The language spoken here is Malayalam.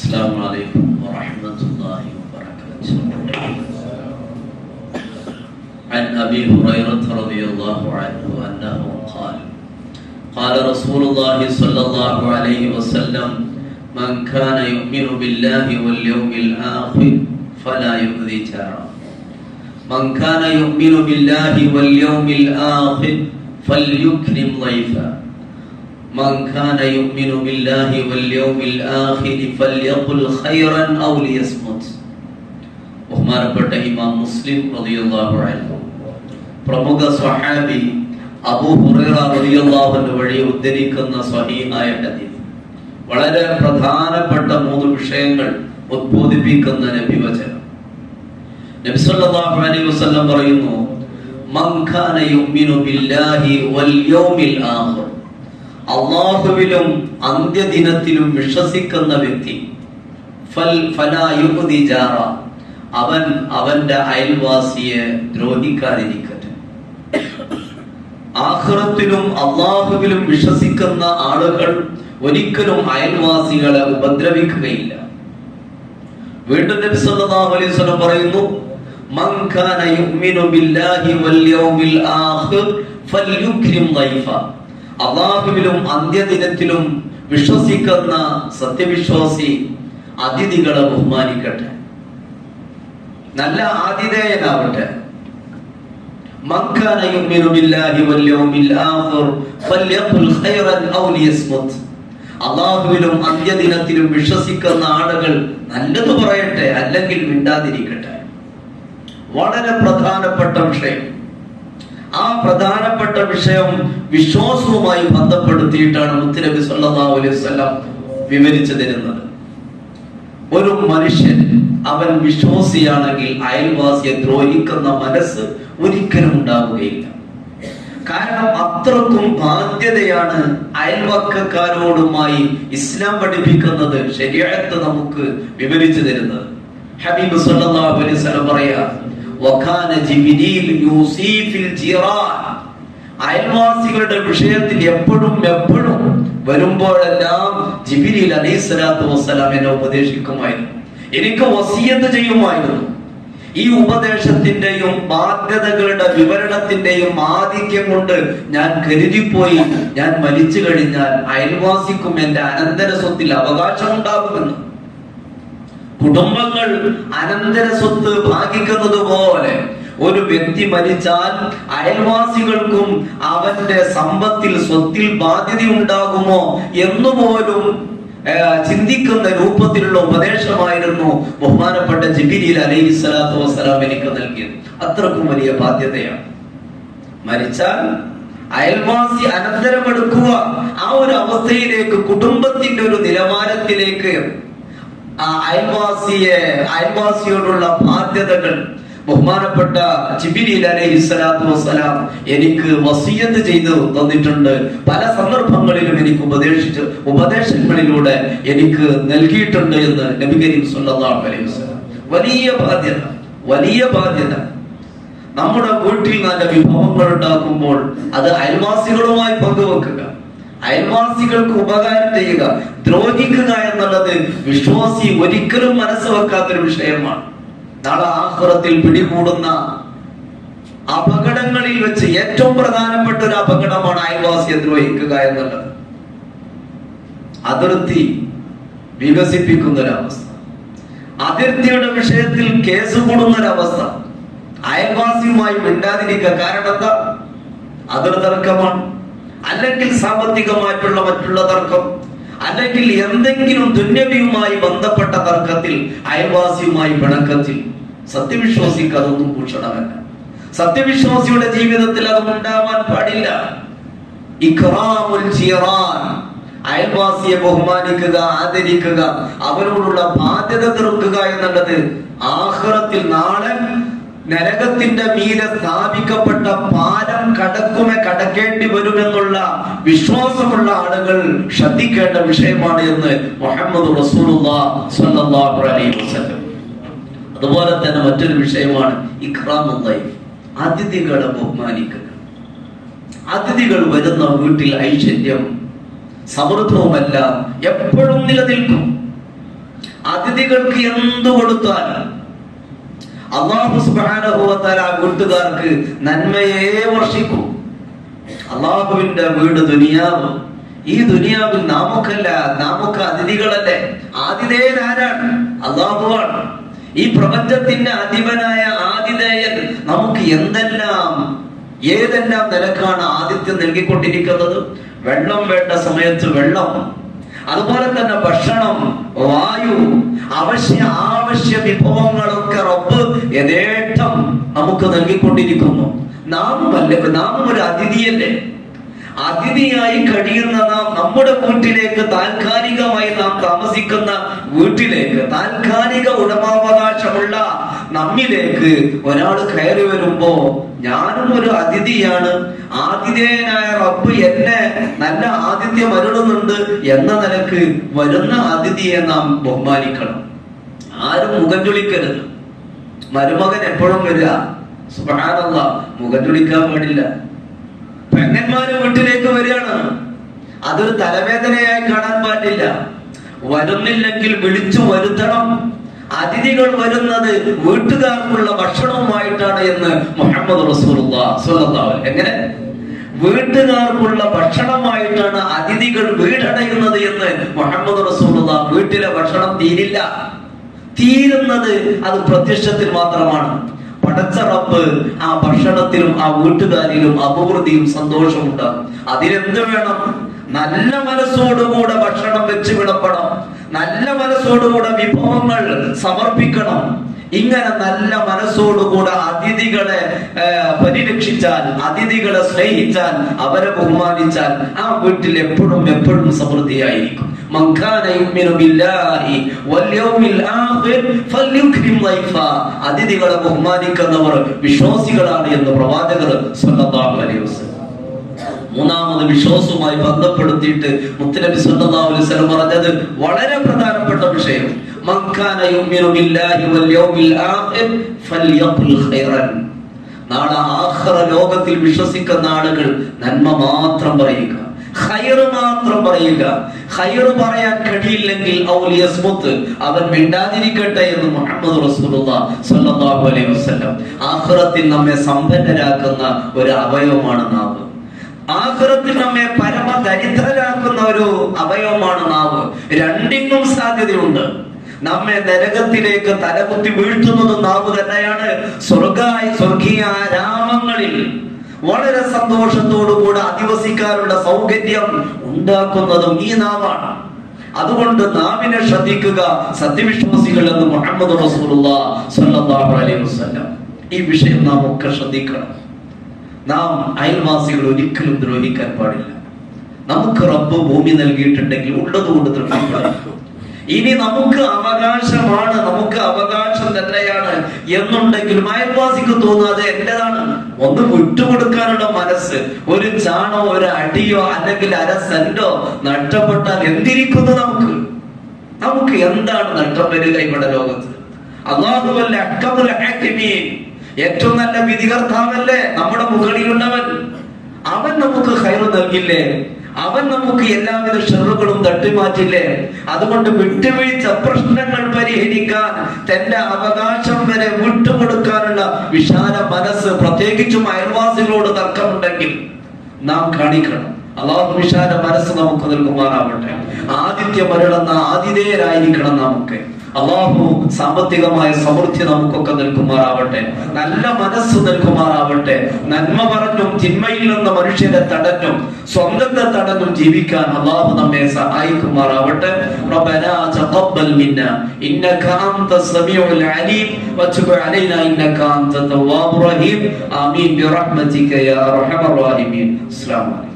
السلام عليكم ورحمة الله وبركاته عن أبي هريرة رضي الله عنه أنه قال قال رسول الله صلى الله عليه وسلم من كان يؤمن بالله واليوم الآخر فلا يؤذي جاره من كان يؤمن بالله واليوم الآخر فليكرم ضيفه من كان يؤمن بالله واليوم الآخر فليقل خيرا أو ليصمت ബഹുമാനപ്പെട്ട ഇമാം മുസ്ലിം റളിയല്ലാഹു അൻഹു പ്രമുഖ സ്വഹാബി അബൂ ഹുറൈറ റളിയല്ലാഹു അൻഹു വഴി ഉദ്ധരിക്കുന്ന സ്വഹീഹായ ഹദീസ് വളരെ പ്രധാനപ്പെട്ട മൂന്ന് വിഷയങ്ങൾ ഉദ്ബോധിപ്പിക്കുന്ന നബിവചനം നബി സല്ലല്ലാഹു അലൈഹി വസല്ലം പറയുന്നു മൻ കാന യുമിനു ബില്ലാഹി വൽ യൗമിൽ ആഖിർ അള്ളാഹുവിലും അന്ത്യദിനത്തിലും വിശ്വസിക്കുന്ന വ്യക്തി ഫൽ ഫലാ യുഹ്ദി ജാറ അവൻ അവന്റെ അയൽവാസിയെ ദ്രോഹിക്കാതിരിക്കട്ടെ ആഖിറത്തിലും അള്ളാഹുവിലും വിശ്വസിക്കുന്ന ആളുകൾ ഒരിക്കലും അയൽവാസികളെ ഉപദ്രവിക്കുകയില്ല വീണ്ടും നബി സല്ലല്ലാഹു അലൈഹി വസല്ലം പറയുന്നു മൻ കാന യുമിനു ബില്ലാഹി വൽ യൗമിൽ ആഖിർ ഫൽയുക്രിം ളൈഫ അള്ളാഹുവിലും അന്ത്യദിനത്തിലും വിശ്വസിക്കുന്ന സത്യവിശ്വാസി അതിഥികളെ ബഹുമാനിക്കട്ടെ നല്ല ആതിഥേയനാവട്ടെ മക്കാന യുമിനു ബില്ലാഹി വൽ യൗമിൽ ആഖിർ ഫൽയഖുൽ ഖൈറൻ ഔ ലിയസ്മുത് അള്ളാഹുവിലും അന്ത്യദിനത്തിലും വിശ്വസിക്കുന്ന ആളുകൾ നല്ലത് പറയട്ടെ അല്ലെങ്കിൽ മിണ്ടാതിരിക്കട്ടെ വളരെ പ്രധാനപ്പെട്ട വിഷയം ആ പ്രധാനപ്പെട്ട വിഷയം വിശ്വാസവുമായി ബന്ധപ്പെടുത്തിയിട്ടാണ് മുത്തുനബി സല്ലല്ലാഹു അലൈഹി വസല്ലം വിവരിച്ചു തരുന്നത് ഒരു മനുഷ്യൻ അവൻ വിശ്വാസിയാണെങ്കിൽ അയൽവാസിയെ ദ്രോഹിക്കുന്ന മനസ്സ് ഒരിക്കലും ഉണ്ടാവുകയില്ല കാരണം അത്രക്കും ബാധ്യതയാണ് അയൽവക്കക്കാരോടുമായി ഇസ്ലാം പഠിപ്പിക്കുന്നത് ശരിയാത്ത് നമുക്ക് വിവരിച്ചു തരുന്നത് ഹബീബ് സല്ലല്ലാഹു അലൈഹി വസല്ലം പറയാ വഖാന ജിബ്രീൽ യൂസി ഫിൽ ജിറാൻ അയൽവാസികളുടെ വിഷയത്തിൽ എപ്പോഴും എപ്പോഴും വരുമ്പോഴെല്ലാം ജിബിരിൽ അലൈഹി സ്വലാത്തു വസ്സലാം എന്നെ ഉപദേശിക്കുമായിരുന്നു എനിക്ക് വസീയത്ത് ചെയ്യുമായിരുന്നു ഈ ഉപദേശത്തിന്റെയും ബാധ്യതകളുടെ വിവരണത്തിന്റെയും ആധിക്യം കൊണ്ട് ഞാൻ കരുതിപ്പോയി ഞാൻ മരിച്ചു കഴിഞ്ഞാൽ അയൽവാസിക്കും എന്റെ അനന്തര സ്വത്തിൽ അവകാശമുണ്ടാകുമെന്ന് കുടുംബങ്ങൾ അനന്തര സ്വത്ത് ഭാഗിക്കുന്നത് പോലെ ഒരു വ്യക്തി മരിച്ചാൽ അയൽവാസികൾക്കും അവന്റെ സമ്പത്തിൽ സ്വത്തിൽ ബാധ്യത ഉണ്ടാകുമോ എന്നുപോലും ചിന്തിക്കുന്ന രൂപത്തിലുള്ള ഉപദേശമായിരുന്നു ബഹുമാനപ്പെട്ട ജിബിരിൽ അലൈഹി സ്വലാത്തു വസ്സലാം എനിക്ക് നൽകിയത് അത്രക്കും വലിയ ബാധ്യതയാണ് മരിച്ചാൽ അയൽവാസി അനന്തരമെടുക്കുക ആ ഒരു അവസ്ഥയിലേക്ക് കുടുംബത്തിന്റെ ഒരു നിലവാരത്തിലേക്ക് ആ അയൽവാസിയെ അയൽവാസിയോടുള്ള ബാധ്യതകൾ ബഹുമാനപ്പെട്ട ജിബിരിൽ അലൈഹി സ്വലാത്തു വസ്സലാം എനിക്ക് വസീയത്ത് ചെയ്തു തന്നിട്ടുണ്ട് പല സന്ദർഭങ്ങളിലും എനിക്ക് ഉപദേശിച്ച് ഉപദേശങ്ങളിലൂടെ എനിക്ക് നൽകിയിട്ടുണ്ട് എന്ന് നബി കരീം സല്ലല്ലാഹു അലൈഹി വസല്ലം വലിയ ബാധ്യത വലിയ ബാധ്യത നമ്മുടെ വീട്ടിൽ നല്ല വിഭവങ്ങൾ ഉണ്ടാക്കുമ്പോൾ അത് അയൽവാസികളുമായി പങ്കുവെക്കുക അയൽവാസികൾക്ക് ഉപകാരം ചെയ്യുക ദ്രോഹിക്കുക എന്നുള്ളത് വിശ്വാസി ഒരിക്കലും മനസ്സ് വെക്കാത്തൊരു വിഷയമാണ് നാളെ ആഹുറത്തിൽ പിടികൂടുന്ന അപകടങ്ങളിൽ വെച്ച് ഏറ്റവും പ്രധാനപ്പെട്ട ഒരു അപകടമാണ് അയൽവാസിയെ ദ്രോഹിക്കുക എന്നുള്ളത് അതിർത്തി വികസിപ്പിക്കുന്ന ഒരവസ്ഥ അതിർത്തിയുടെ വിഷയത്തിൽ കേസ് കൂടുന്ന ഒരവസ്ഥ അയൽവാസിയുമായി മിണ്ടാതിരിക്കുക കാരണം എന്താ അതിർ തർക്കമാണ് അല്ലെങ്കിൽ സാമ്പത്തികമായിട്ടുള്ള മറ്റുള്ള തർക്കം അല്ലെങ്കിൽ എന്തെങ്കിലും ദുന്യവിയുമായി ബന്ധപ്പെട്ട തർക്കത്തിൽ അയൽവാസിയുമായി പിണക്കത്തിൽ സത്യവിശ്വാസിക്ക് അതൊന്നും ഭൂഷണമല്ല സത്യവിശ്വാസിയുടെ ജീവിതത്തിൽ അത് ഉണ്ടാവാൻ പാടില്ല ഇഖ്റാമുൽ ജിറാൻ അയൽവാസിയെ ബഹുമാനിക്കുക ആദരിക്കുക അവരോടുള്ള ബാധ്യത തീർക്കുക എന്നുള്ളത് ആഹ്റത്തിൽ നാളെ നരകത്തിന്റെ മീതെ സ്ഥാപിക്കപ്പെട്ട പാലം കടക്കുമെ കടക്കേണ്ടി വരുമെന്നുള്ള വിശ്വാസമുള്ള ആളുകൾ ശ്രദ്ധിക്കേണ്ട വിഷയമാണ് എന്ന് മുഹമ്മദ് റസൂലുള്ളാഹി അലൈഹി വസല്ലം അതുപോലെ തന്നെ മറ്റൊരു വിഷയമാണ് ഇഖ്റാമുൽ അതിഥികളെ ബഹുമാനിക്കുക അതിഥികൾ വരുന്ന വീട്ടിൽ ഐശ്വര്യം സമൃദ്ധവുമല്ല എപ്പോഴും നിലനിൽക്കും അതിഥികൾക്ക് എന്തു കൊടുത്താലും അള്ളാഹു സുബാനുഭവത്താൽ ആ വീട്ടുകാർക്ക് നന്മയെ വർഷിക്കും അള്ളാഹുവിന്റെ വീട് ദുനിയാവ് ഈ ദുനിയാവിൽ നാമൊക്കല്ല നാമൊക്കെ അതിഥികളല്ലേ ആതിഥേയൻ ആരാണ് അള്ളാഹുവാണ് ഈ പ്രപഞ്ചത്തിന്റെ അധിപനായ ആതിഥേയൻ നമുക്ക് എന്തെല്ലാം ഏതെല്ലാം നിലക്കാണ് ആതിഥ്യം നൽകിക്കൊണ്ടിരിക്കുന്നത് വെള്ളം വേണ്ട സമയത്ത് വെള്ളം അതുപോലെ തന്നെ ഭക്ഷണം വായു അവശ്യ ആവശ്യ വിഭവങ്ങളൊക്കെ റബ്ബ് യഥേഷ്ടം നമുക്ക് നൽകിക്കൊണ്ടിരിക്കുന്നു നാം അല്ല നാം ഒരു അതിഥിയല്ലേ അതിഥിയായി കഴിയുന്ന നാം നമ്മുടെ വീട്ടിലേക്ക് താൽക്കാലികമായി നാം താമസിക്കുന്ന വീട്ടിലേക്ക് താൽക്കാലിക ഉടമാവകാശമുള്ള നമ്മിലേക്ക് ഒരാൾ കയറി വരുമ്പോ ഞാനും ഒരു അതിഥിയാണ് ആതിഥേയനായ റബ്ബ് എന്നെ നല്ല ആതിഥ്യം അരുളുന്നുണ്ട് എന്ന നിലക്ക് വരുന്ന അതിഥിയെ നാം ബഹുമാനിക്കണം ആരും മുഖം ചുളിക്കരുത് മരുമകൻ എപ്പോഴും വരിക സുബാനല്ല മുഖം ചുളിക്കാൻ പാടില്ല പെങ്ങന്മാര് വീട്ടിലേക്ക് വരികയാണ് അതൊരു തലവേദനയായി കാണാൻ പാടില്ല വരുന്നില്ലെങ്കിൽ വിളിച്ചു വരുത്തണം അതിഥികൾ വരുന്നത് വീട്ടുകാർക്കുള്ള ഭക്ഷണവുമായിട്ടാണ് എന്ന് മുഹമ്മദ് റസൂൽ എങ്ങനെ വീട്ടുകാർക്കുള്ള ഭക്ഷണമായിട്ടാണ് അതിഥികൾ വീടടയുന്നത് എന്ന് മുഹമ്മദ് റസൂലുള്ള വീട്ടിലെ ഭക്ഷണം തീരില്ല തീരുന്നത് അത് പ്രത്യക്ഷത്തിൽ മാത്രമാണ് പടച്ച റബ്ബ് ആ ഭക്ഷണത്തിലും ആ വീട്ടുകാരിലും അഭിവൃദ്ധിയും സന്തോഷവും ഉണ്ടാകും അതിനെന്ത് വേണം നല്ല മനസ്സോടുകൂടെ ഭക്ഷണം വെച്ച് വിടപ്പെടണം നല്ല മനസ്സോടുകൂടെ വിഭവങ്ങൾ സമർപ്പിക്കണം ഇങ്ങനെ നല്ല മനസ്സോടുകൂടെ അതിഥികളെ ആ, പരിരക്ഷിച്ചാൽ അതിഥികളെ സ്നേഹിച്ചാൽ അവരെ ബഹുമാനിച്ചാൽ ആ വീട്ടിൽ എപ്പോഴും എപ്പോഴും സമൃദ്ധിയായിരിക്കും من كان يؤمن بالله واليوم الآخر فليكرم ضيفا അതിഥികളെ ബഹുമാനിക്കുന്നവർ വിശ്വാസികളാണ് എന്ന് പ്രവാചകർ സ്വല്ലല്ലാഹു അലൈഹി വസല്ലം മൂന്നാമത് വിശ്വാസവുമായി ബന്ധപ്പെടുത്തിയിട്ട് മുത്തനബി സല്ലല്ലാഹു അലൈഹി വസല്ലം പറഞ്ഞത് വളരെ പ്രധാനപ്പെട്ട വിഷയം മൻ കാന യുമിനു ബില്ലാഹി വൽ യൗമിൽ ആഖിർ ഫൽയഖുൽ ഖൈറൻ നാളെ ആഖിറ ലോകത്തിൽ വിശ്വസിക്കുന്ന ആളുകൾ നന്മ മാത്രം പറയുക ഖൈർ മാത്രം പറയുക ഖൈർ പറയാൻ കഴിയില്ലെങ്കിൽ ഔലിയസ്മുത്ത് അവൻ മിണ്ടാതിരിക്കട്ടെ എന്ന് മുഹമ്മദ് റസൂലുള്ളാഹി സ്വല്ലല്ലാഹു അലൈഹി വസല്ലം ആഖിറത്തിൽ നമ്മെ സമ്പന്നരാക്കുന്ന ഒരു അവയവമാണ് നാവ് ആഖിറത്തിൽ നമ്മെ പരമദരിദ്രരാക്കുന്ന ഒരു അവയവമാണ് നാവ് രണ്ടിനും സാധ്യതയുണ്ട് നമ്മെ നരകത്തിലേക്ക് തലകുത്തി വീഴ്ത്തുന്നത് നാവ് തന്നെയാണ് സ്വർഗായി സ്വർഗീയ രാമങ്ങളിൽ വളരെ സന്തോഷത്തോടുകൂടെ അധിവസിക്കാനുള്ള സൗകര്യം ഉണ്ടാക്കുന്നതും ഈ നാവാണ് അതുകൊണ്ട് നാവിനെ ശ്രദ്ധിക്കുക സത്യവിശ്വാസികൾ എന്ന് മുഹമ്മദ് റസൂലുള്ളാഹി സ്വല്ലല്ലാഹു അലൈഹി വസല്ലം ഈ വിഷയം നാം ഒക്കെ ശ്രദ്ധിക്കണം നാം അയൽവാസികൾ ഒരിക്കലും ദ്രോഹിക്കാൻ പാടില്ല നമുക്ക് റബ്ബ് ഭൂമി നൽകിയിട്ടുണ്ടെങ്കിൽ ഉള്ളത് കൊണ്ട് തൃപ്തിപ്പെടാം ഇനി നമുക്ക് അവകാശമാണ് നമുക്ക് അവകാശം തന്നെയാണ് എന്നുണ്ടെങ്കിലും അയൽവാസിക്ക് തോന്നാതെ എന്റേതാണ് ഒന്ന് വിട്ടുകൊടുക്കാനുള്ള മനസ്സ് ഒരു ചാണോ ഒരു അടിയോ അല്ലെങ്കിൽ അര സെന്റോ നഷ്ടപ്പെട്ടാൽ എന്തിരിക്കുന്നു നമുക്ക് നമുക്ക് എന്താണ് നഷ്ടം വരിക ഇവിടെ ലോകത്ത് അള്ളാഹുവല്ല അക്കമുൽ ഹാക്കിമീൻ ഏറ്റവും നല്ല വിധികർത്താവല്ലേ നമ്മുടെ മുകളിലുള്ളവൻ അവൻ നമുക്ക് ഹൈറ് നൽകില്ലേ അവൻ നമുക്ക് എല്ലാവിധ ഷെറുകളും തട്ടിമാറ്റില്ലേ അതുകൊണ്ട് വിട്ടുവീഴ്ച പ്രശ്നങ്ങൾ പരിഹരിക്കാൻ തന്റെ അവകാശം വരെ വിട്ടുകൊടുക്കാനുള്ള വിശാല മനസ്സ് പ്രത്യേകിച്ചും അയൽവാസികളോട് തർക്കമുണ്ടെങ്കിൽ നാം കാണിക്കണം അള്ളാഹു വിശാല മനസ്സ് നമുക്ക് നൽകുമാറാവട്ടെ ആദിത്യം അരുളുന്ന ആതിഥേയരായിരിക്കണം നമുക്ക് അള്ളാഹു സാമ്പത്തികമായ സമൃദ്ധി നമുക്കൊക്കെ നൽകുമാറാവട്ടെ നല്ല മനസ്സ് നൽകുമാറാവട്ടെ നന്മ പറഞ്ഞും തിന്മയിൽ നിന്ന് മനുഷ്യരെ തടഞ്ഞും സ്വന്തത്തെ തടഞ്ഞും ജീവിക്കാൻ അള്ളാഹു നമ്മെ സഹായിക്കുമാറാവട്ടെ ربنا تقبل منا انك انت السميع العليم وتب علينا انك انت التواب الرحيم امين برحمتك يا ارحم الراحمين السلام عليكم